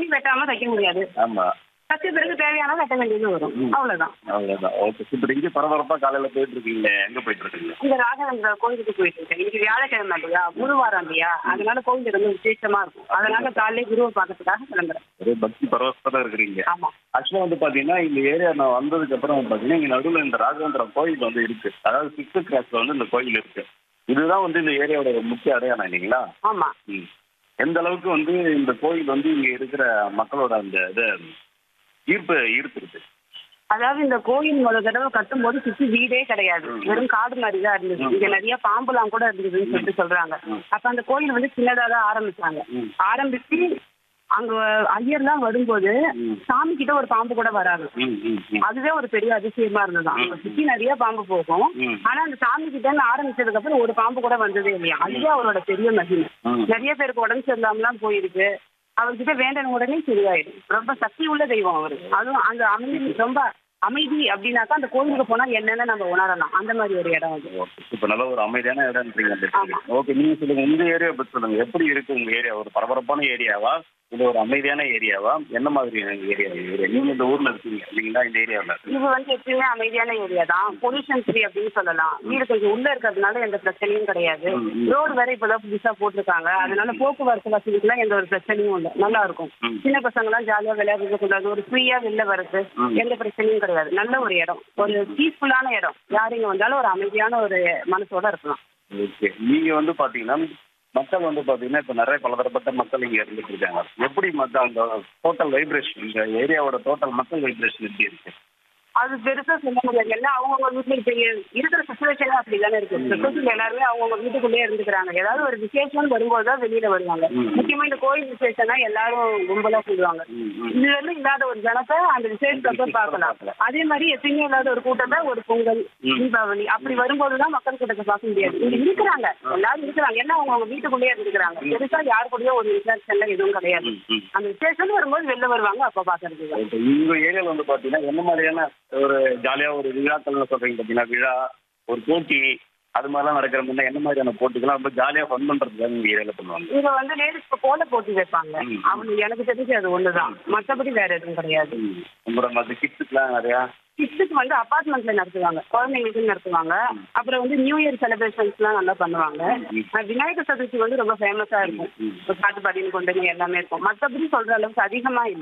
கோயில் வெட்டாம தைக்க முடியாது ஆமா தச்ச பிறகு தேவையான வெட்ட வேண்டியது வரும் அவ்வளவுதான் அவ்வளவுதான் ஓகே இப்ப இங்க பரபரப்பா காலையில போயிட்டு இருக்கீங்க எங்க போயிட்டு இருக்கீங்க இந்த ராகவேந்திர கோயிலுக்கு போயிட்டு இருக்கேன் இன்னைக்கு வியாழக்கிழமை இல்லையா குருவாரம் இல்லையா அதனால கோயில் ரொம்ப விசேஷமா இருக்கும் அதனால காலையில குருவை பார்க்கறதுக்காக கிளம்புறேன் ஒரே பக்தி பரவசத்தா இருக்கிறீங்க ஆமா ஆக்சுவலா வந்து பாத்தீங்கன்னா இந்த ஏரியா நான் வந்ததுக்கு அப்புறம் பாத்தீங்கன்னா இங்க நடுவுல இந்த ராகவேந்திர கோயில் வந்து இருக்கு அதாவது சிக்ஸ்த் கிளாஸ்ல வந்து இந்த கோயில் இருக்கு இதுதான் வந்து இந்த ஏரியாவோட ஒரு முக்கிய அடையாளம் இல்லைங்களா ஆமா ம். எந்த அளவுக்கு வந்து இந்த கோயில் வந்து இங்க இருக்கிற மக்களோட அந்த இதை ஈர்ப்பு ஈர்த்திருக்கு அதாவது இந்த கோயில் முதல் தடவை கட்டும் போது சுத்தி வீடே கிடையாது வெறும் காடு மாதிரி தான் இருந்தது இங்க நிறைய பாம்புலாம் கூட இருந்ததுன்னு சொல்லிட்டு சொல்றாங்க அப்ப அந்த கோயில் வந்து சின்னதா தான் ஆரம்பிச்சாங்க ம். ஆரம்பிச்சு அங்க ஐயர்லாம் வரும்போது சாமி கிட்ட ஒரு பாம்பு கூட வராது ம், ம், ம். அதுவே ஒரு பெரிய அதிசயமா இருந்தது அங்க சுத்தி நிறைய பாம்பு போகும் ம். ஆனா அந்த சாமி கிட்ட இருந்து ஆரம்பிச்சதுக்கு அப்புறம் ஒரு பாம்பு கூட வந்ததே இல்லையா அதுவே அவரோட பெரிய மகிமை ம். நிறைய பேருக்கு உடம்பு சரியில்லாமலாம் போயிருக்கு அவர்கிட்ட வேண்டின உடனே சரியாயிடும் ரொம்ப சக்தி உள்ள தெய்வம் அவரு அதுவும் அந்த அமைதி ரொம்ப அமைதி அப்படின்னாக்கா அந்த கோயிலுக்கு போனா என்னன்னு நம்ம உணரலாம் அந்த மாதிரி ஒரு இடம் அது ஓகே. இப்ப நல்ல ஒரு அமைதியான இடம்ன்றீங்க ஆமா. ஓகே நீங்க சொல்லுங்க உங்க ஏரியா பத்தி சொல்லுங்க எப்படி இருக்கு உங்க ஏரியா ஒரு பரபரப்பான ஏரியாவா இல்ல ஒரு அமைதியான ஏரியாவா என்ன மாதிரியான ஏரியா ஏரியா நீங்க இந்த ஊர்ல இருக்கீங்க இல்லைங்களா இந்த ஏரியாவில் இது வந்து எப்பயுமே அமைதியான ஏரியா தான் பொல்யூஷன் ஃப்ரீ அப்படின்னு சொல்லலாம் வீடு கொஞ்சம் உள்ள இருக்கிறதுனால எந்த பிரச்சனையும் கிடையாது ம், ம். ரோடு வேற இப்பதான் புதுசா போட்டிருக்காங்க அதனால போக்குவரத்து வசதிக்குலாம் எந்த ஒரு பிரச்சனையும் இல்லை நல்லா இருக்கும் ம். சின்ன பசங்க எல்லாம் ஜாலியா விளையாடுறது கூடாது ஒரு ஃப்ரீயா வெளில வர்றது ம். எந்த பிரச்சனையும் கிடையாது நல்ல ஒரு இடம் ஒரு பீஸ்ஃபுல்லான இடம் யார் இங்க வந்தாலும் ஒரு அமைதியான ஒரு மனசோட இருக்கலாம் ஓகே நீங்க வந்து பாத்தீங்கன்னா மக்கள் வந்து பாத்தீங்கன்னா இப்ப நிறைய பலதரப்பட்ட மக்கள் இங்க இருந்துட்டு இருக்காங்க எப்படி மத்த அந்த டோட்டல் வைப்ரேஷன் இந்த ஏரியாவோட டோட்டல் மக்கள் வைப்ரேஷன் எப்படி இருக்கு அது பெருசா சொல்ல முடியாது எல்லாம் அவங்கவுங்க வீட்டுல இப்ப இருக்கிற சுச்சுவேஷன் அப்படிதானே இருக்கு சொசைட்டில எல்லாருமே அவங்கவுங்க வீட்டுக்குள்ளேயே இருந்துக்கிறாங்க ஏதாவது ஒரு விசேஷம் வரும்போது தான் வெளியில வருவாங்க ம். முக்கியமா இந்த கோயில் விசேஷம்னா எல்லாரும் கும்பலா சொல்லுவாங்க ம், ம். இதுல இருந்து இல்லாத ஒரு ஜனத்தை அந்த விசேஷத்தை பார்க்கலாம் அதே மாதிரி எப்பயுமே இல்லாத ஒரு கூட்டத்தை ஒரு பொங்கல் ம். தீபாவளி அப்படி வரும்போதுதான் மக்கள் கூட்டத்தை பார்க்க முடியாது இங்க இருக்கிறாங்க எல்லாரும் இருக்கிறாங்க எல்லாம் அவங்கவுங்க வீட்டுக்குள்ளேயே இருந்துக்கிறாங்க பெருசா யாரு கூடயோ ஒரு இன்ட்ராக்ஷன்ல எதுவும் கிடையாது ம், ம். அந்த விசேஷம் வரும்போது வெளில வருவாங்க அப்ப பாக்குறது தான் ஓகே. உங்க ஏரியால வந்து பாத்தீங்கன்னா என்ன மாதிரியான ஒரு ஜாலியா ஒரு விழாக்கள்னு சொல்றீங்க பாத்தீங்கன்னா விழா ஒரு போட்டி அது மாதிரிலாம் நடக்கிற மாதிரி என்ன மாதிரியான போட்டிகள்லாம் ரொம்ப ஜாலியா ஃபன் பண்றதுக்காக உங்க ஏரியால பண்ணுவாங்க இங்க வந்து லேடிஸ்க்கு கோல போட்டி வைப்பாங்க ம். அவங்க எனக்கு தெரிஞ்சு அது ஒண்ணுதான் மத்தபடி வேற எதுவும் கிடையாது ம். உங்களோட மற்ற கிட்ஸுக்குலாம் நிறையா கிட்ஸுக்கு வந்து அபார்ட்மெண்ட்ல நடத்துவாங்க குழந்தைங்களுக்கு நடத்துவாங்க அப்புறம் வந்து நியூ இயர் செலிப்ரேஷன்ஸ் எல்லாம் நல்லா பண்ணுவாங்க அஹ் விநாயகர் சதுர்த்தி வந்து ரொம்ப ஃபேமஸா இருக்கும் ம். ஒரு பாட்டு பாடின்னு கொண்டு வந்து எல்லாமே இருக்கும் மத்தபடி சொல்ற அளவுக்கு அதிகமா இல்ல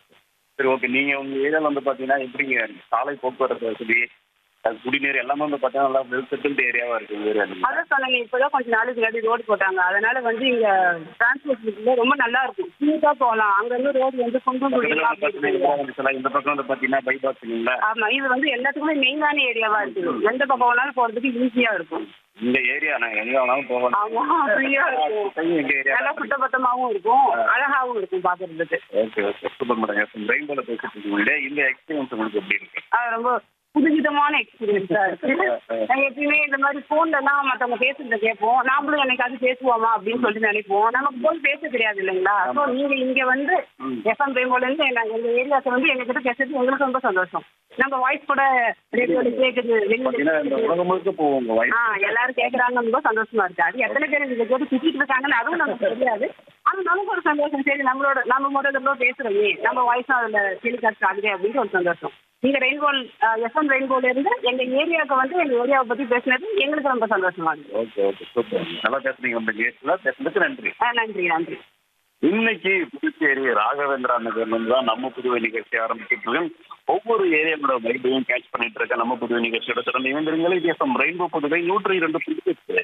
சரி ஓகே நீங்க உங்க ஏரியால வந்து பாத்தீங்கன்னா எப்படிங்க சாலை போக்குவரத்து வசதி அது குடிநீர் எல்லாமே வந்து பாத்தீங்கன்னா நல்லா வெல் செட்டில்டு ஏரியாவா இருக்கு உங்க ஏரியா அதான் சொன்னாங்க இப்பதான் கொஞ்ச நாளுக்கு முன்னாடி ரோடு போட்டாங்க அதனால வந்து இங்க டிரான்ஸ்போர்ட் ரொம்ப நல்லா இருக்கும் ஸ்மூத்தா போகலாம் அங்க இருந்து ரோடு வந்து குண்டும் குழியெல்லாம் அப்படி இருக்கு. இந்த பக்கம் வந்து பாத்தீங்கன்னா பைபாஸ் இல்லைங்களா ஆமா இது வந்து எல்லாத்துக்குமே மெயினான ஏரியாவா இருக்குது எந்த பக்கம் வேணாலும் போறதுக்கு ஈஸியா இருக்கும் இந்த ஏரியா நான் எங்க வேணாலும் போகலாம் ஆமா ஃப்ரீயா இருக்கும் எங்க ஏரியா நல்லா சுத்தபத்தமாவும் இருக்கும் அழகாவும் இருக்கும் பாக்குறதுக்கு okay okay super madam FM ரெயின்போல பேசிட்டு இருக்கீங்க இந்த எக்ஸ்பீரியன்ஸ் உங்களுக்கு எப்படி இருக்கு அது ரொம்ப புதுவிதமான எக்ஸ்பீரியன்ஸா இருக்கு நாங்க எப்பயுமே இந்த மாதிரி போன்ல எல்லாம் மத்தவங்க பேசுறத கேட்போம் நாமளும் என்னைக்காவது பேசுவோமா அப்படின்னு சொல்லி நினைப்போம் நமக்கு போன் பேச தெரியாது இல்லைங்களா ஸோ நீங்க இங்க வந்து எஃப்எம் ரெயின்போல இருந்து நாங்க எங்க ஏரியாஸ் வந்து எங்க கிட்ட பேசுறது எங்களுக்கு ரொம்ப சந்தோஷம் நம்ம வாய்ஸ் கூட ரேடியோல கேக்குது பாத்தீங்கன்னா இந்த வெளியில உலகம் முழுக்க போவோம் உங்க வாய்ஸ் ஆ எல்லாரும் கேக்குறாங்க ரொம்ப சந்தோஷமா இருக்கு அது எத்தனை பேர் இதை கேட்டு சுத்திட்டு இருக்காங்கன்னு அதுவும் நமக்கு தெரியாது ஆனா நமக்கு ஒரு சந்தோஷம் சரி நம்மளோட நம்ம முதல்ல எவ்வளோ பேசுறோமே நம்ம வாய்ஸும் அதுல டெலிகாஸ்ட் ஆகுது அப்படின்னு ஒரு சந்தோஷம் நீங்க ரெயின்போல் எஃப்எம் ரெயின்போல இருந்து எங்க ஏரியாவுக்கு வந்து எங்க ஏரியாவை பத்தி பேசுனது எங்களுக்கு ரொம்ப சந்தோஷமா இருக்கு ஓகே ஓகே சூப்பர் நல்லா பேசுனீங்க உங்க கேஸ்ல பேசுனதுக்கு நன்றி ஆ, நன்றி நன்றி இன்னைக்கு புதுச்சேரி ராகவேந்திரா நகர்ல இருந்து தான் நம்ம புதுவை நிகழ்ச்சி ஆரம்பிச்சிட்டு இருக்கோம் ஒவ்வொரு ஏரியாவோட வைபையும் கேட்ச் பண்ணிட்டு இருக்க நம்ம புதுவை நிகழ்ச்சியோட சிறந்த இணைந்திருங்கள் இது எஃப்எம் ரெயின்போ புதுவை நூற்றி இரண்டு புள்ளி எட்டு.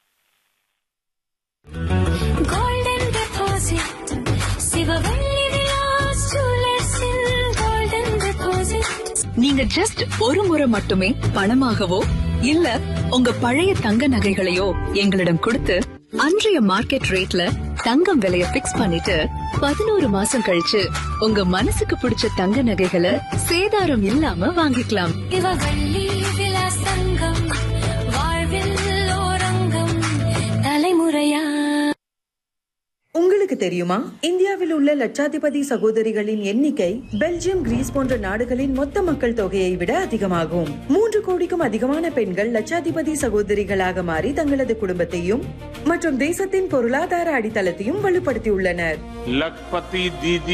golden deposit சிவவள்ளி விலாஸ் ஜுவல்லர்ஸில் golden deposit நீங்க ஜஸ்ட் ஒரு முறை மட்டுமே பணமாகவோ இல்ல உங்க பழைய தங்க நகைகளையோ எங்களிடம் கொடுத்து அன்றைய மார்க்கெட் ரேட்ல தங்கம் விலைய பிக்ஸ் பண்ணிட்டு பதினோரு மாசம் கழிச்சு உங்க மனசுக்கு பிடிச்ச தங்க நகைகளை சேதாரம் இல்லாம வாங்கிக்கலாம் சிவவள்ளி விலாஸ் தங்கம் வாழ்வில் ஓரங்கம் தலைமுறையா உங்களுக்கு தெரியுமா இந்தியாவில் உள்ள லட்சாதிபதி சகோதரிகளின் எண்ணிக்கை பெல்ஜியம் கிரீஸ் போன்ற நாடுகளின் மொத்த மக்கள் தொகையை விட அதிகமாகும் மூன்று கோடிக்கும் அதிகமான பெண்கள் லட்சாதிபதி சகோதரிகளாக மாறி தங்களது குடும்பத்தையும் மற்றும் தேசத்தின் பொருளாதார அடித்தளத்தையும் வலுப்படுத்தியுள்ளனர் लखपति दीदी